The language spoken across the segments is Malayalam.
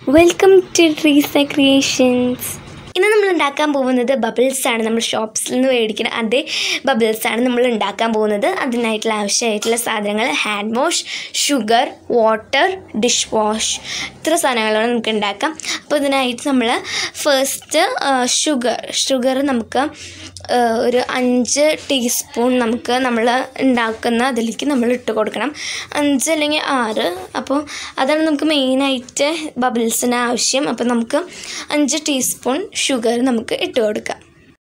വെൽക്കം ടു ട്രീസ ക്രിയേഷൻസ് ഇന്ന് നമ്മൾ ഉണ്ടാക്കാൻ പോകുന്നത് ബബിൾസ് ആണ് നമ്മൾ ഷോപ്സിൽ നിന്ന് മേടിക്കുന്ന അതേ ബബിൾസ് ആണ് നമ്മൾ ഉണ്ടാക്കാൻ പോകുന്നത് അതിനായിട്ടുള്ള ആവശ്യമായിട്ടുള്ള സാധനങ്ങൾ hand wash sugar water dish wash ഇത്ര സാധനങ്ങളാണ് നമുക്ക് ഉണ്ടാക്കാം അപ്പോൾ ഇതിനായിട്ട് നമ്മൾ ഫസ്റ്റ് ഷുഗർ ഷുഗർ നമുക്ക് ആ, ഒരു അഞ്ച് ടീസ്പൂൺ നമുക്ക് നമ്മൾ ഉണ്ടാക്കുന്ന അതിലേക്ക് നമ്മൾ ഇട്ട് കൊടുക്കണം അഞ്ച് അല്ലെങ്കിൽ ആറ് അപ്പോൾ അതാണ് നമുക്ക് മെയിനായിട്ട് ബബിൾസിന് ആവശ്യം അപ്പോൾ നമുക്ക് അഞ്ച് ടീസ്പൂൺ ഷുഗർ നമുക്ക് ഇട്ട് കൊടുക്കാം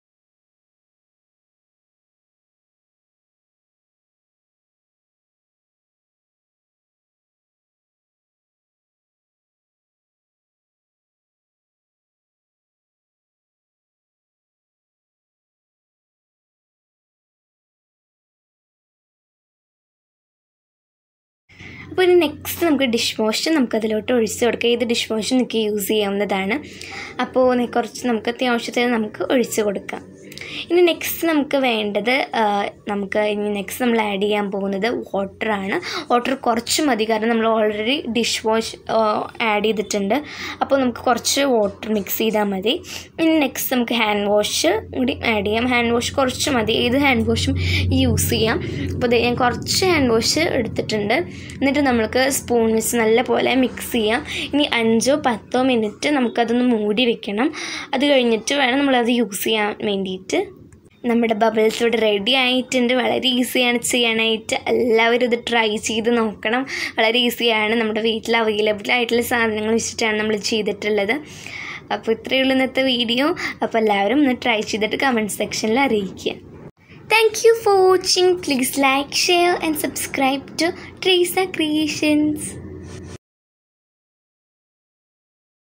അപ്പോൾ ഇനി നെക്സ്റ്റ് നമുക്ക് ഡിഷ് വാഷ് നമുക്ക് അതിലോട്ട് ഒഴിച്ച് കൊടുക്കാം ഏത് ഡിഷ് വാഷ് നിങ്ങൾക്ക് യൂസ് ചെയ്യാവുന്നതാണ് അപ്പോൾ നി- കുറച്ച് നമുക്ക് അത്യാവശ്യത്തിന് നമുക്ക് ഒഴിച്ച് കൊടുക്കാം ഇനി നെക്സ്റ്റ് നമുക്ക് വേണ്ടത് ആ, നമുക്ക് ഇനി നെക്സ്റ്റ് നമ്മൾ ആഡ് ചെയ്യാൻ പോകുന്നത് വാട്ടറാണ് വാട്ടർ കുറച്ച് മതി കാരണം നമ്മൾ ഓൾറെഡി ഡിഷ് വാഷ് ആഡ് ചെയ്തിട്ടുണ്ട് അപ്പോൾ നമുക്ക് കുറച്ച് വാട്ടർ മിക്സ് ചെയ്താൽ മതി ഇനി നെക്സ്റ്റ് നമുക്ക് ഹാൻഡ് വാഷ് കൂടി ആഡ് ചെയ്യാം ഹാൻഡ് വാഷ് കുറച്ച് മതി ഏത് ഹാൻഡ് വാഷും യൂസ് ചെയ്യാം അപ്പോൾ ദേ ഞാൻ കുറച്ച് ഹാൻഡ് വാഷ് എടുത്തിട്ടുണ്ട് എന്നിട്ട് നമുക്ക് സ്പൂൺ വെച്ച് നല്ല പോലെ മിക്സ് ചെയ്യാം ഇനി അഞ്ചോ പത്തോ മിനിറ്റ് നമുക്കതൊന്ന് മൂടി വെക്കണം അത് കഴിഞ്ഞിട്ട് വേണം നമ്മളത് യൂസ് ചെയ്യാൻ വേണ്ടിയിട്ട് നമ്മുടെ ബബിൾസ് ഇവിടെ റെഡി ആയിട്ടുണ്ട് വളരെ ഈസിയാണ് ചെയ്യാനായിട്ട് എല്ലാവരും ഇത് ട്രൈ ചെയ്ത് നോക്കണം വളരെ ഈസിയാണ് നമ്മുടെ വീട്ടിൽ അവൈലബിൾ ആയിട്ടുള്ള സാധനങ്ങൾ വെച്ചിട്ടാണ് നമ്മൾ ചെയ്തിട്ടുള്ളത് അപ്പോൾ ഇത്രയേ ഉള്ളൂ ഇന്നത്തെ വീഡിയോ അപ്പോൾ എല്ലാവരും ഒന്ന് ട്രൈ ചെയ്തിട്ട് കമൻറ്റ് സെക്ഷനിൽ അറിയിക്കുക thank you for watching please like share and subscribe to Treesa creations